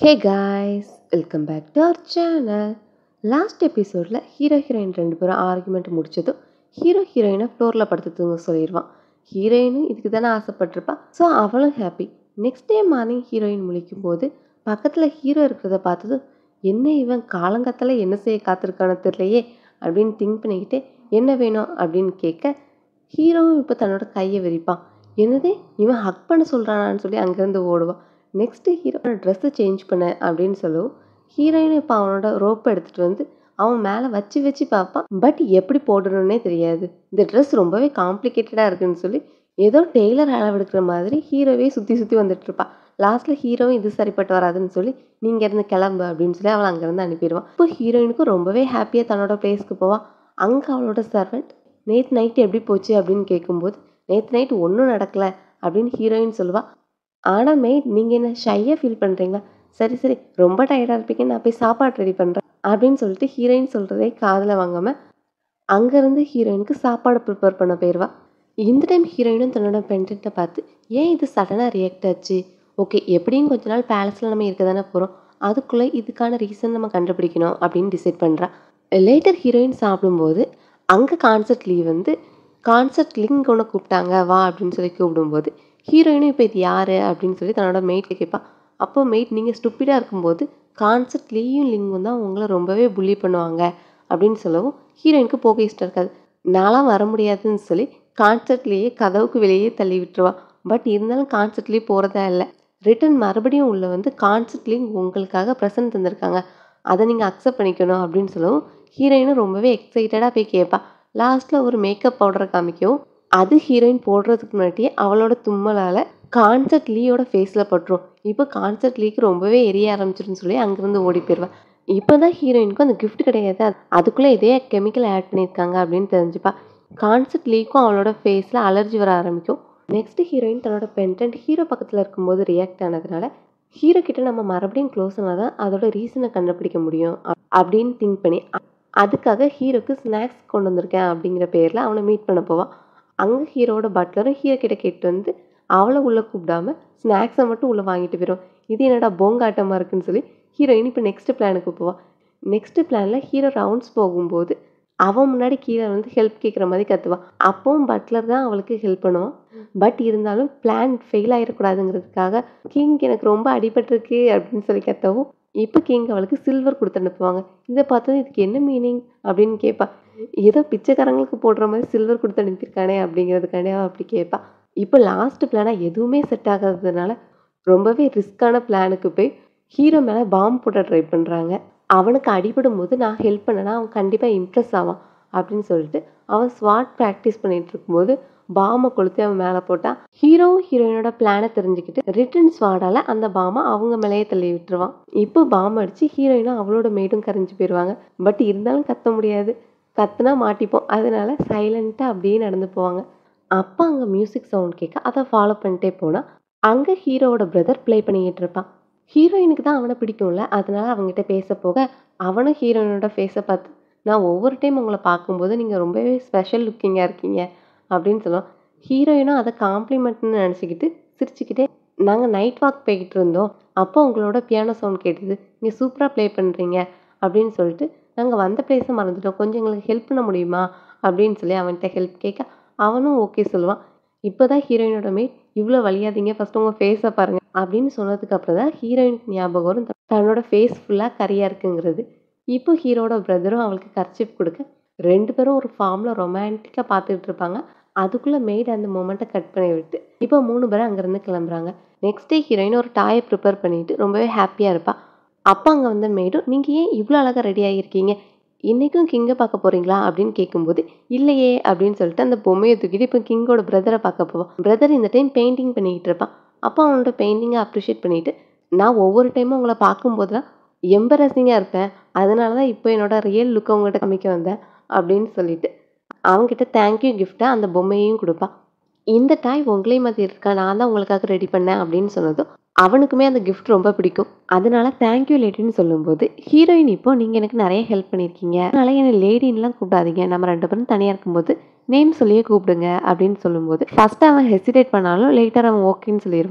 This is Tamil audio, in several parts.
hey guys welcome back to our channel last எபிசோடில் ஹீரோ ஹீரோயின் ரெண்டு பேரும் ஆர்குமெண்ட் முடிச்சதும் ஹீரோ ஹீரோயினை ஃப்ளோரில் படுத்து தூங்க சொல்லிடுவான் ஹீரோயினும் இதுக்கு தானே ஆசைப்பட்டிருப்பா ஸோ அவளும் happy next day morning heroine முழிக்கும் போது பக்கத்தில் ஹீரோ இருக்கிறத பார்த்ததும் என்ன இவன் காலங்கத்தில் என்ன செய்ய காத்திருக்கானோ தெரியலையே அப்படின்னு திங்க் பண்ணிக்கிட்டு என்ன வேணும் அப்படின்னு கேட்க ஹீரோவும் இப்போ தன்னோட கையை விரிப்பான் என்னது இவன் ஹக் பண்ண சொல்கிறானான்னு சொல்லி அங்கேருந்து ஓடுவான் நெக்ஸ்ட்டு ஹீரோட ட்ரெஸ்ஸை சேஞ்ச் பண்ண அப்படின்னு சொல்லவும் ஹீரோயின் இப்போ அவனோட ரோப்பை எடுத்துகிட்டு வந்து அவன் மேலே வச்சு வச்சு பார்ப்பான் பட் எப்படி போடணும்னே தெரியாது இந்த ட்ரெஸ் ரொம்பவே காம்ப்ளிகேட்டடாக இருக்குன்னு சொல்லி ஏதோ டெய்லர் அளவெடுக்கிற மாதிரி ஹீரோவே சுற்றி சுற்றி வந்துட்டு இருப்பான் லாஸ்ட்டில் ஹீரோவும் இது சரிப்பட்டு வராதுன்னு சொல்லி நீங்கள் இருந்து கிளம்பு அப்படின்னு சொல்லி அவளை அங்கேருந்து அனுப்பிடுவான் இப்போ ஹீரோயினுக்கும் ரொம்பவே ஹாப்பியாக தன்னோட பிளேஸ்க்கு போவான் அங்கே அவளோட சர்வெண்ட் நேற்று நைட்டு எப்படி போச்சு அப்படின்னு கேட்கும்போது நேற்று நைட்டு ஒன்றும் நடக்கலை அப்படின்னு ஹீரோயின் சொல்லுவாள் ஆனால் மேட் நீங்கள் என்ன ஷையாக ஃபீல் பண்ணுறீங்களா சரி சரி ரொம்ப டயர்டாக இருப்பீங்க நான் போய் சாப்பாடு ரெடி பண்ணுறேன் அப்படின்னு சொல்லிட்டு ஹீரோயின் சொல்கிறதே காதில் வாங்காமல் அங்கேருந்து ஹீரோயினுக்கு சாப்பாடு ப்ரிப்பேர் பண்ண போயிடுவா இந்த டைம் ஹீரோயினும் தன்னோட பெண்டன்ட்டை பார்த்து ஏன் இது சடனாக ரியாக்ட் ஆச்சு ஓகே எப்படியும் கொஞ்ச நாள் பேலஸில் நம்ம இருக்க தானே போகிறோம் அதுக்குள்ளே இதுக்கான ரீசன் நம்ம கண்டுபிடிக்கணும் அப்படின்னு டிசைட் பண்ணுறா லேட்டர் ஹீரோயின் சாப்பிடும்போது அங்கே கான்சர்ட் லீவ் வந்து கான்சர்ட் லிங்க் ஒன்று கூப்பிட்டாங்க வா அப்படின்னு சொல்லி கூப்பிடும்போது ஹீரோயினும் இப்போ இது யார் அப்படின்னு சொல்லி தன்னோட மெய்ட்டை கேட்பா அப்போ மெய்ட் நீங்கள் ஸ்டூப்பிடாக இருக்கும்போது கான்சர்ட் லீயும் லிங்கும் தான் உங்களை ரொம்பவே புள்ளி பண்ணுவாங்க அப்படின்னு சொல்லவும் ஹீரோயினுக்கு போக இஷ்டம் இருக்காது நான்லாம் வர முடியாதுன்னு சொல்லி கான்சர்ட்லேயே கதவுக்கு வெளியே தள்ளி விட்டுருவா பட் இருந்தாலும் கான்சர்ட்லேயே போகிறதா இல்லை ரிட்டன் மறுபடியும் உள்ள வந்து கான்சர்ட் லிங்க் உங்களுக்காக ப்ரெசன்ட் தந்திருக்காங்க அதை நீங்கள் அக்செப்ட் பண்ணிக்கணும் அப்படின்னு சொல்லவும் ஹீரோயினும் ரொம்பவே எக்ஸைட்டடாக போய் கேட்பா லாஸ்ட்டில் ஒரு மேக்கப் பவுடரை காமிக்கவும் அது ஹீரோயின் போடுறதுக்கு முன்னாடியே அவளோட தும்மலால் கான்சர்ட் லீயோட ஃபேஸில் பட்டுரும் இப்போ கான்சர்ட் லீக்கு ரொம்பவே எரிய ஆரம்பிச்சிருன்னு சொல்லி அங்கேருந்து ஓடி போயிடுவேன் இப்போ தான் ஹீரோயினுக்கும் அந்த கிஃப்ட் கிடையாது அதுக்குள்ளே இதே கெமிக்கல் ஆட் பண்ணியிருக்காங்க அப்படின்னு தெரிஞ்சுப்பா கான்சர்ட் லீக்கும் அவளோட ஃபேஸில் அலர்ஜி வர ஆரம்பிக்கும் நெக்ஸ்ட் ஹீரோயின் தன்னோட பென்டென்ட் ஹீரோ பக்கத்தில் இருக்கும்போது ரியாக்ட் ஆனதுனால ஹீரோ கிட்ட நம்ம மறுபடியும் க்ளோஸ் ஆனால் தான் அதோட ரீசனை கண்டுபிடிக்க முடியும் அப்படின்னு திங்க் பண்ணி அதுக்காக ஹீரோக்கு ஸ்நாக்ஸ் கொண்டு வந்திருக்கேன் அப்படிங்கிற பேரில் அவனை மீட் பண்ண போவான் அங்கே ஹீரோட பட்லரும் ஹீரோ கிட்ட கேட்டு வந்து அவளை உள்ளே கூப்பிடாம ஸ்நாக்ஸை மட்டும் உள்ளே வாங்கிட்டு போயிடும் இது என்னடா போங்காட்டமாக இருக்குன்னு சொல்லி ஹீரோயின் இப்போ நெக்ஸ்ட் பிளானுக்கு போவான் நெக்ஸ்ட் பிளானில் ஹீரோ ரவுண்ட்ஸ் போகும்போது அவன் முன்னாடி கீழே வந்து ஹெல்ப் கேட்குற மாதிரி கத்துவான் அப்பவும் பட்லர் தான் அவளுக்கு ஹெல்ப் பண்ணுவான் பட் இருந்தாலும் பிளான் ஃபெயில் ஆகிடக்கூடாதுங்கிறதுக்காக கிங் எனக்கு ரொம்ப அடிபட்டிருக்கு அப்படின்னு சொல்லி கத்தவும் இப்போ கிங் அவளுக்கு சில்வர் கொடுத்து அனுப்புவாங்க இதை பார்த்தது இதுக்கு என்ன மீனிங் அப்படின்னு கேட்பா ஏதோ பிச்சைக்காரங்களுக்கு போடுற மாதிரி சில்வர் கொடுத்து அனுப்பியிருக்கானே அப்படிங்கிறதுக்காண்டே அப்படி கேட்பா இப்போ லாஸ்ட் பிளானாக எதுவுமே செட் ஆகாததுனால ரொம்பவே ரிஸ்க்கான பிளானுக்கு போய் ஹீரோ மேலே பாம்பு போட ட்ரை பண்ணுறாங்க அவனுக்கு அடிபடும் போது நான் ஹெல்ப் பண்ணனா அவன் கண்டிப்பாக இம்ப்ரெஸ் ஆவான் அப்படின்னு சொல்லிட்டு அவன் ஸ்வாட் ப்ராக்டிஸ் பண்ணிட்டு இருக்கும்போது பாமை கொளுத்தி அவன் மேலே போட்டான் ஹீரோவும் ஹீரோயினோட பிளானை தெரிஞ்சுக்கிட்டு ரிட்டன் ஸ்வாடால் அந்த பாமை அவங்க மேலேயே தள்ளி விட்டுருவான் இப்போ பாம் அடித்து ஹீரோயினும் அவளோட மேடும் கரைஞ்சி போயிடுவாங்க பட் இருந்தாலும் கத்த முடியாது கத்துனா மாட்டிப்போம் அதனால சைலண்ட்டாக அப்படியே நடந்து போவாங்க அப்போ அங்கே மியூசிக் சவுண்ட் கேட்க அதை ஃபாலோ பண்ணிட்டே போனால் அங்கே ஹீரோவோட பிரதர் ப்ளே பண்ணிக்கிட்டு இருப்பான் ஹீரோயினுக்கு தான் அவனை பிடிக்கும்ல அதனால அவங்ககிட்ட பேச போக அவனும் ஹீரோயினோட ஃபேஸை பார்த்து நான் ஒவ்வொரு டைம் உங்களை பார்க்கும்போது நீங்கள் ரொம்பவே ஸ்பெஷல் லுக்கிங்காக இருக்கீங்க அப்படின்னு சொல்லுவோம் ஹீரோயினும் அதை காம்ப்ளிமெண்ட்னு நினச்சிக்கிட்டு சிரிச்சுக்கிட்டே நாங்கள் நைட் வாக் போய்கிட்டு இருந்தோம் அப்போ உங்களோட பியானோ சவுண்ட் கேட்டது நீங்கள் சூப்பராக ப்ளே பண்ணுறீங்க அப்படின்னு சொல்லிட்டு நாங்கள் வந்த பிளேஸை மறந்துட்டோம் கொஞ்சம் எங்களுக்கு ஹெல்ப் பண்ண முடியுமா அப்படின்னு சொல்லி அவன்கிட்ட ஹெல்ப் கேட்க அவனும் ஓகே சொல்லுவான் இப்போ தான் ஹீரோயினோட மேட் இவ்வளோ வழியாதீங்க ஃபஸ்ட் உங்கள் ஃபேஸை பாருங்கள் அப்படின்னு சொன்னதுக்கு அப்புறம் தான் ஹீரோயினுக்கு ஞாபகம் வரும் தன்னோட ஃபேஸ் ஃபுல்லாக கரியாக இருக்குங்கிறது இப்போ ஹீரோட பிரதரும் அவளுக்கு கர்ச்சிப் கொடுக்க ரெண்டு பேரும் ஒரு ஃபார்மில் ரொமான்டிக்காக பார்த்துட்டு இருப்பாங்க அதுக்குள்ளே மெய்ட் அந்த மூமெண்ட்டை கட் பண்ணி விட்டு இப்போ மூணு பேரும் அங்கேருந்து கிளம்புறாங்க நெக்ஸ்ட் டே ஹீரோயின் ஒரு டாயை ப்ரிப்பேர் பண்ணிட்டு ரொம்பவே ஹாப்பியாக இருப்பாள் அப்போ அங்கே வந்த மெய்டும் நீங்கள் ஏன் இவ்வளோ அழகாக ரெடி ஆகியிருக்கீங்க இன்றைக்கும் கிங்கை பார்க்க போகிறீங்களா அப்படின்னு கேட்கும்போது இல்லையே அப்படின்னு சொல்லிட்டு அந்த பொம்மையை தூக்கிட்டு இப்போ கிங்கோட பிரதரை பார்க்க போவான் பிரதர் இந்த டைம் பெயிண்டிங் பண்ணிக்கிட்டு இருப்பான் அப்போ அவனோட பெயிண்டிங்கை அப்ரிஷியேட் பண்ணிவிட்டு நான் ஒவ்வொரு டைமும் உங்களை பார்க்கும்போதுலாம் எம்பரசிங்காக இருப்பேன் அதனால தான் இப்போ என்னோட ரியல் லுக்கை உங்கள்கிட்ட காமிக்க வந்தேன் அப்படின்னு சொல்லிட்டு அவங்ககிட்ட தேங்க்யூ கிஃப்டாக அந்த பொம்மையையும் கொடுப்பான் இந்த டாய் உங்களையும் மாதிரி இருக்கா நான் தான் உங்களுக்காக ரெடி பண்ணேன் அப்படின்னு சொன்னதும் அவனுக்குமே அந்த கிஃப்ட் ரொம்ப பிடிக்கும் அதனால தேங்க்யூ லேடின்னு சொல்லும்போது ஹீரோயின் இப்போ நீங்கள் எனக்கு நிறைய ஹெல்ப் பண்ணியிருக்கீங்க அதனால என்னை லேடின்லாம் கூப்பிடாதீங்க நம்ம ரெண்டு பேரும் தனியாக இருக்கும்போது நேம் சொல்லியே கூப்பிடுங்க அப்படின்னு சொல்லும்போது ஃபஸ்ட்டு அவன் ஹெசிடேட் பண்ணாலும் லேட்டர் அவன் ஓகேன்னு சொல்லிடுவான்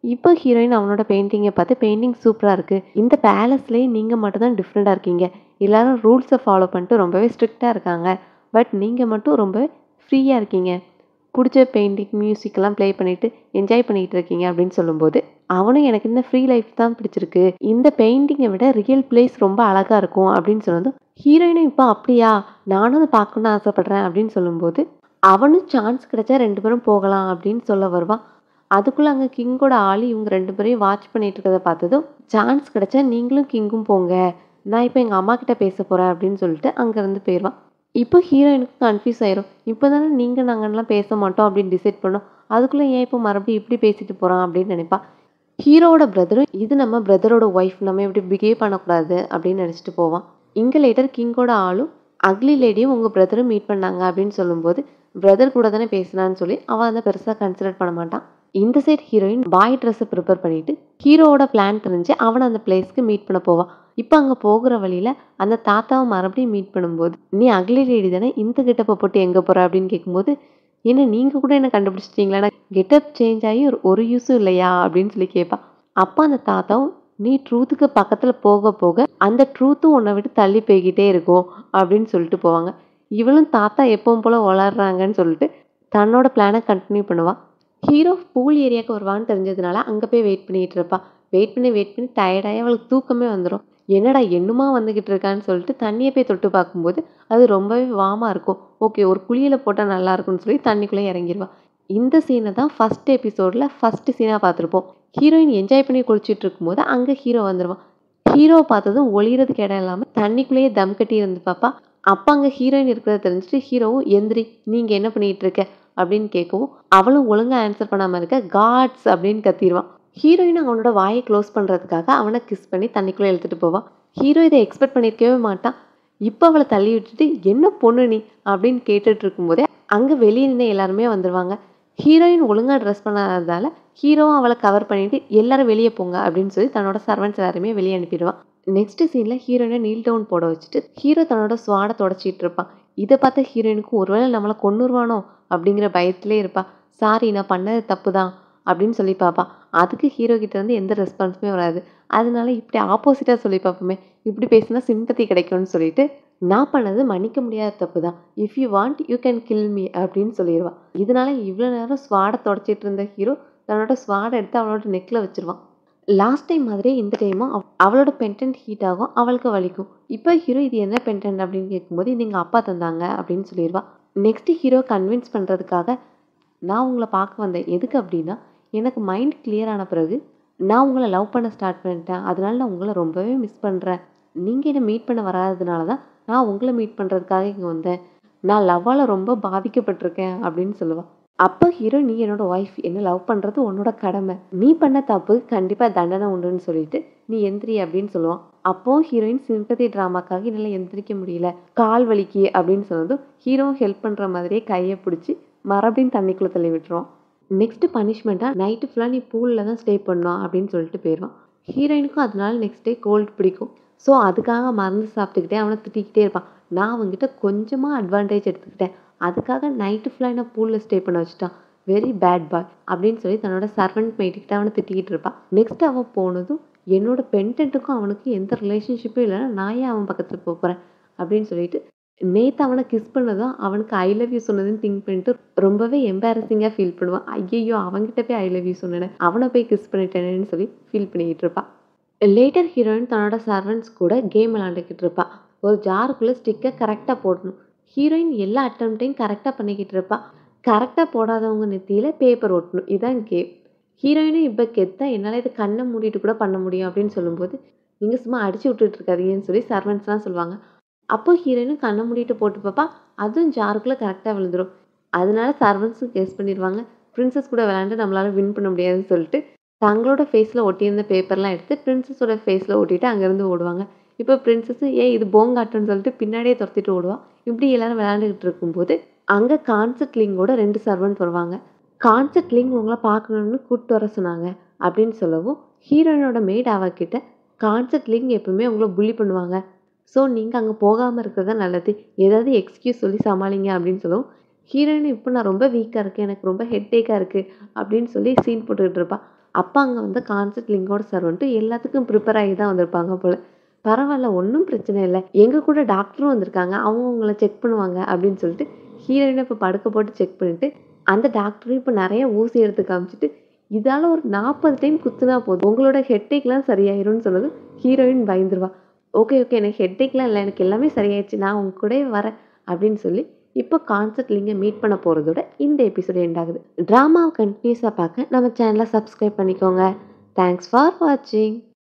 இப்போ ஹீரோயின் அவனோட பெயிண்டிங்கை பார்த்து பெயிண்டிங் சூப்பராக இருக்குது இந்த பேலஸ்லேயே நீங்கள் மட்டும் தான் டிஃப்ரெண்ட்டாக இருக்கீங்க எல்லாரும் ரூல்ஸை ஃபாலோ பண்ணிட்டு ரொம்பவே ஸ்ட்ரிக்டாக இருக்காங்க பட் நீங்கள் மட்டும் ரொம்பவே ஃப்ரீயாக இருக்கீங்க பிடிச்ச பெயிண்டிங் மியூசிக்கெல்லாம் ப்ளே பண்ணிட்டு என்ஜாய் பண்ணிட்டு இருக்கீங்க அப்படின்னு சொல்லும்போது அவனும் எனக்கு இந்த ஃப்ரீ லைஃப் தான் பிடிச்சிருக்கு இந்த பெயிண்டிங்கை விட ரியல் பிளேஸ் ரொம்ப அழகாக இருக்கும் அப்படின்னு சொன்னதும் ஹீரோயினும் இப்போ அப்படியா நானும் அதை பார்க்கணுன்னு ஆசைப்பட்றேன் அப்படின்னு சொல்லும்போது அவனும் சான்ஸ் கிடைச்சா ரெண்டு பேரும் போகலாம் அப்படின்னு சொல்ல வருவான் அதுக்குள்ளே அங்கே கிங்கோட ஆள் இவங்க ரெண்டு பேரையும் வாட்ச் பண்ணிட்டு இருக்கிறத பார்த்ததும் சான்ஸ் கிடைச்சா நீங்களும் கிங்கும் போங்க நான் இப்போ எங்கள் அம்மா கிட்ட பேச போகிறேன் அப்படின்னு சொல்லிட்டு அங்கேருந்து போயிடுவான் இப்போ ஹீரோயினுக்கு கன்ஃபியூஸ் ஆயிரும் இப்போ தானே நீங்கள் நாங்கள்லாம் பேச மாட்டோம் அப்படின்னு டிசைட் பண்ணோம் அதுக்குள்ளே ஏன் இப்போ மறுபடியும் இப்படி பேசிட்டு போகிறான் அப்படின்னு நினைப்பா ஹீரோவோட பிரதரும் இது நம்ம பிரதரோட ஒய்ஃப் நம்ம இப்படி பிஹேவ் பண்ணக்கூடாது அப்படின்னு நினச்சிட்டு போவான் இங்கே லேட்டர் கிங்கோட ஆளும் அக்லி லேடியும் உங்கள் பிரதரும் மீட் பண்ணாங்க அப்படின்னு சொல்லும்போது பிரதர் கூட தானே பேசினான்னு சொல்லி அவன் அதை பெருசாக கன்சிடர் பண்ண மாட்டான் இந்த சைட் ஹீரோயின் பாய் ட்ரெஸ்ஸை ப்ரிப்பேர் பண்ணிட்டு ஹீரோவோட பிளான் தெரிஞ்சு அவனை அந்த பிளேஸ்க்கு மீட் பண்ண போவான் இப்போ அங்கே போகிற வழியில் அந்த தாத்தாவை மறுபடியும் மீட் பண்ணும்போது நீ அக்லி லேடி தானே இந்த கெட்டப்பை போட்டு எங்கே போகிற அப்படின்னு கேட்கும்போது என்ன நீங்கள் கூட என்ன கண்டுபிடிச்சிட்டிங்களா கெட்டப் சேஞ்ச் ஆகி ஒரு ஒரு யூஸும் இல்லையா அப்படின்னு சொல்லி கேட்பா அப்போ அந்த தாத்தாவும் நீ ட்ரூத்துக்கு பக்கத்தில் போக போக அந்த ட்ரூத்தும் உன்னை விட்டு தள்ளி போய்கிட்டே இருக்கும் அப்படின்னு சொல்லிட்டு போவாங்க இவளும் தாத்தா எப்பவும் போல் வளர்றாங்கன்னு சொல்லிட்டு தன்னோட பிளானை கண்டினியூ பண்ணுவாள் ஹீரோ பூல் ஏரியாவுக்கு வருவான்னு தெரிஞ்சதுனால அங்கே போய் வெயிட் பண்ணிகிட்டு இருப்பா வெயிட் பண்ணி வெயிட் பண்ணி டயர்டாகி அவளுக்கு தூக்கமே வந்துடும் என்னடா என்னமா வந்துக்கிட்டு இருக்கான்னு சொல்லிட்டு தண்ணியை போய் தொட்டு பார்க்கும்போது அது ரொம்பவே வாமாக இருக்கும் ஓகே ஒரு குளியில் போட்டால் நல்லா இருக்கும்னு சொல்லி தண்ணிக்குள்ளே இறங்கிடுவா இந்த சீனை தான் ஃபஸ்ட் எபிசோடில் ஃபஸ்ட்டு சீனாக பார்த்துருப்போம் ஹீரோயின் என்ஜாய் பண்ணி குளிச்சுட்டு இருக்கும்போது அங்கே ஹீரோ வந்துடுவான் ஹீரோவை பார்த்ததும் ஒளிகிறதுக்கு இடம் இல்லாமல் தண்ணிக்குள்ளேயே தம் கட்டி இருந்து பாப்பா அப்போ அங்கே ஹீரோயின் இருக்கிறத தெரிஞ்சுட்டு ஹீரோவும் எந்திரி நீங்கள் என்ன பண்ணிகிட்டு இருக்க அப்படின்னு கேட்கவும் அவளும் ஒழுங்காக ஆன்சர் பண்ணாமல் இருக்க காட்ஸ் அப்படின்னு கத்திடுவான் ஹீரோயின் அவனோட வாயை க்ளோஸ் பண்ணுறதுக்காக அவனை கிஸ் பண்ணி தண்ணிக்குள்ளே இழுத்துட்டு போவான் ஹீரோ இதை எக்ஸ்பெக்ட் பண்ணியிருக்கவே மாட்டான் இப்போ அவளை தள்ளி விட்டுட்டு என்ன பொண்ணு நீ அப்படின்னு கேட்டுட்டு இருக்கும்போதே அங்கே வெளியே நின்று எல்லாருமே வந்துடுவாங்க ஹீரோயின் ஒழுங்காக ட்ரெஸ் பண்ணாததால ஹீரோவும் அவளை கவர் பண்ணிட்டு எல்லாரும் வெளியே போங்க அப்படின்னு சொல்லி தன்னோட சர்வன்ஸ் எல்லாருமே வெளியே அனுப்பிடுவான் நெக்ஸ்ட் சீனில் ஹீரோயினை நீல் டவுன் போட வச்சுட்டு ஹீரோ தன்னோட ஸ்வாடை தொடச்சிட்டு இருப்பான் இதை பார்த்த ஹீரோயினுக்கும் ஒருவேளை நம்மளை கொன்னுருவானோ அப்படிங்கிற பயத்திலே இருப்பா சாரி நான் பண்ணது தப்பு தான் அப்படின்னு சொல்லி பார்ப்பா அதுக்கு ஹீரோ கிட்ட இருந்து எந்த ரெஸ்பான்ஸுமே வராது அதனால இப்படி ஆப்போசிட்டாக சொல்லி பார்ப்போமே இப்படி பேசினா சிம்பத்தி கிடைக்கும்னு சொல்லிட்டு நான் பண்ணது மன்னிக்க முடியாத தப்பு தான் if you want you can kill me அப்படின்னு சொல்லிடுவான் இதனால இவ்வளோ நேரம் ஸ்வாடை தொடச்சிட்டு இருந்த ஹீரோ தன்னோட ஸ்வாடை எடுத்து அவளோட நெக்கில் வச்சிருவான் லாஸ்ட் டைம் மாதிரியே இந்த டைமும் அவளோட பென்டென்ட் ஹீட் ஆகும் அவளுக்கு வலிக்கும் இப்போ ஹீரோ இது என்ன பென்டென்ட் அப்படின்னு கேட்கும்போது இது எங்கள் அப்பா தந்தாங்க அப்படின்னு சொல்லிடுவா நெக்ஸ்ட் ஹீரோ கன்வின்ஸ் பண்ணுறதுக்காக நான் உங்களை பார்க்க வந்தேன் எதுக்கு அப்படின்னா எனக்கு மைண்ட் கிளியர் ஆன பிறகு நான் உங்களை லவ் பண்ண ஸ்டார்ட் பண்ணிட்டேன் அதனால நான் உங்களை ரொம்பவே மிஸ் பண்ணுறேன் நீங்கள் என்னை மீட் பண்ண வராததுனால தான் நான் உங்களை மீட் பண்ணுறதுக்காக இங்கே வந்தேன் நான் லவ்வால் ரொம்ப பாதிக்கப்பட்டிருக்கேன் அப்படின்னு சொல்லுவாள் அப்போ ஹீரோ நீ என்னோட ஒய்ஃப் என்ன லவ் பண்ணுறது உன்னோட கடமை நீ பண்ண தப்பு கண்டிப்பாக தண்டனை உண்டுன்னு சொல்லிட்டு நீ எந்திரி அப்படின்னு சொல்லுவான் அப்போ ஹீரோயின் சிம்பத்தி ட்ராமாக்காக என்னால் எந்திரிக்க முடியல கால் வலிக்கு அப்படின்னு சொன்னதும் ஹீரோ ஹெல்ப் பண்ணுற மாதிரியே கையை பிடிச்சி மறுபடியும் தண்ணிக்குள்ளே தள்ளி விட்டுருவான் நெக்ஸ்ட் பனிஷ்மெண்ட்டாக நைட்டு ஃபுல்லாக நீ பூலில் தான் ஸ்டே பண்ணணும் அப்படின்னு சொல்லிட்டு போயிடுவான் ஹீரோயினுக்கும் அதனால நெக்ஸ்ட் டே கோல்டு பிடிக்கும் ஸோ அதுக்காக மருந்து சாப்பிட்டுக்கிட்டே அவனை திட்டிக்கிட்டே இருப்பான் நான் அவங்ககிட்ட கொஞ்சமாக அட்வான்டேஜ் எடுத்துக்கிட்டேன் அதுக்காக நைட்டு ஃபுல்லாக என்ன பூலில் ஸ்டே பண்ண வச்சுட்டான் வெரி பேட் பாய் அப்படின்னு சொல்லி தன்னோட சர்வெண்ட் மேய்ட்டுக்கிட்ட அவனை திட்டிக்கிட்டு இருப்பான் நெக்ஸ்ட் அவன் போனதும் என்னோட பென்டென்ட்டுக்கும் அவனுக்கு எந்த ரிலேஷன்ஷிப்பும் இல்லைன்னா நான் ஏன் அவன் பக்கத்தில் போகிறேன் அப்படின்னு சொல்லிட்டு நேற்று அவனை கிஸ் பண்ணதும் அவனுக்கு ஐ லவ் யூ சொன்னதுன்னு திங்க் பண்ணிட்டு ரொம்பவே எம்பாரசிங்காக ஃபீல் பண்ணுவான் ஐயையோ அவன்கிட்ட போய் ஐ லவ் யூ சொன்னேன் அவனை போய் கிஸ் பண்ணிட்டேனேன்னு சொல்லி ஃபீல் பண்ணிக்கிட்டு இருப்பான் லேட்டர் ஹீரோயின் தன்னோட சர்வன்ட்ஸ் கூட கேம் விளாண்டுக்கிட்டு இருப்பா ஒரு ஜாருக்குள்ளே ஸ்டிக்கை கரெக்டாக போடணும் ஹீரோயின் எல்லா அட்டம்ப்டையும் கரெக்டாக பண்ணிக்கிட்டு இருப்பா கரெக்டாக போடாதவங்க நெத்தியில் பேப்பர் ஒட்டணும் இதான் கேம் ஹீரோயினும் இப்போ கெத்தா என்னால் இது கண்ணை மூடிட்டு கூட பண்ண முடியும் அப்படின்னு சொல்லும்போது நீங்கள் சும்மா அடிச்சு விட்டுட்டு இருக்காதீங்கன்னு சொல்லி சர்வன்ட்ஸ்லாம் சொல்லுவாங்க அப்போ ஹீரோயினும் கண்ணை மூடிட்டு போட்டு பார்ப்பா அதுவும் ஜாருக்குள்ளே கரெக்டாக விழுந்துடும் அதனால சர்வன்ட்ஸும் கெஸ் பண்ணிடுவாங்க பிரின்சஸ் கூட விளாண்டு நம்மளால் வின் பண்ண முடியாதுன்னு சொல்லிட்டு தங்களோட ஃபேஸில் ஒட்டியிருந்த பேப்பர்லாம் எடுத்து பிரின்சஸோட ஃபேஸில் ஒட்டிட்டு அங்கேருந்து ஓடுவாங்க இப்போ பிரின்சஸ் ஏன் இது போங்காட்டுன்னு சொல்லிட்டு பின்னாடியே துரத்திட்டு ஓடுவா இப்படி எல்லாரும் விளையாண்டுக்கிட்டு இருக்கும்போது அங்கே கான்சர்ட் லிங்கோட ரெண்டு சர்வன்ட் வருவாங்க கான்சர்ட் லிங்க் உங்களை பார்க்கணுன்னு கூப்பிட்டு வர சொன்னாங்க அப்படின்னு சொல்லவும் ஹீரோயினோட மேட் அவகிட்ட கான்சர்ட் லிங்க் எப்பவுமே உங்களை புள்ளி பண்ணுவாங்க ஸோ நீங்கள் அங்கே போகாமல் இருக்கிறது தான் நல்லது ஏதாவது எக்ஸ்கியூஸ் சொல்லி சமாளிங்க அப்படின்னு சொல்லவும் ஹீரோயின் இப்போ நான் ரொம்ப வீக்காக இருக்கேன் எனக்கு ரொம்ப ஹெட்டேக்காக இருக்குது அப்படின்னு சொல்லி சீன் போட்டுக்கிட்டு இருப்பா அப்போ அங்கே வந்து கான்செப்ட் லிங்கோட சார் வந்துட்டு எல்லாத்துக்கும் ப்ரிப்பேர் ஆகி தான் வந்திருப்பாங்க போல் பரவாயில்ல ஒன்றும் பிரச்சனை இல்லை எங்கள் கூட டாக்டரும் வந்திருக்காங்க அவங்க உங்களை செக் பண்ணுவாங்க அப்படின்னு சொல்லிட்டு ஹீரோயினை இப்போ படுக்க போட்டு செக் பண்ணிவிட்டு அந்த டாக்டரும் இப்போ நிறைய ஊசி எடுத்து காமிச்சிட்டு இதால் ஒரு நாற்பது டைம் குத்துனா போதும் உங்களோட ஹெட்டேக்லாம் சரியாயிரும்னு சொன்னது ஹீரோயின் பயந்துருவா ஓகே ஓகே எனக்கு ஹெட்டேக்லாம் இல்லை எனக்கு எல்லாமே சரியாயிடுச்சு நான் உங்க கூட வரேன் அப்படின்னு சொல்லி இப்போ கான்செப்ட் லிங்கை மீட் பண்ண போகிறதோட இந்த எபிசோடு எண்ட் ஆகுது ட்ராமாவை கண்டினியூஸாக பார்க்க நம்ம சேனலை சப்ஸ்கிரைப் பண்ணிக்கோங்க தேங்க்ஸ் ஃபார் வாட்சிங்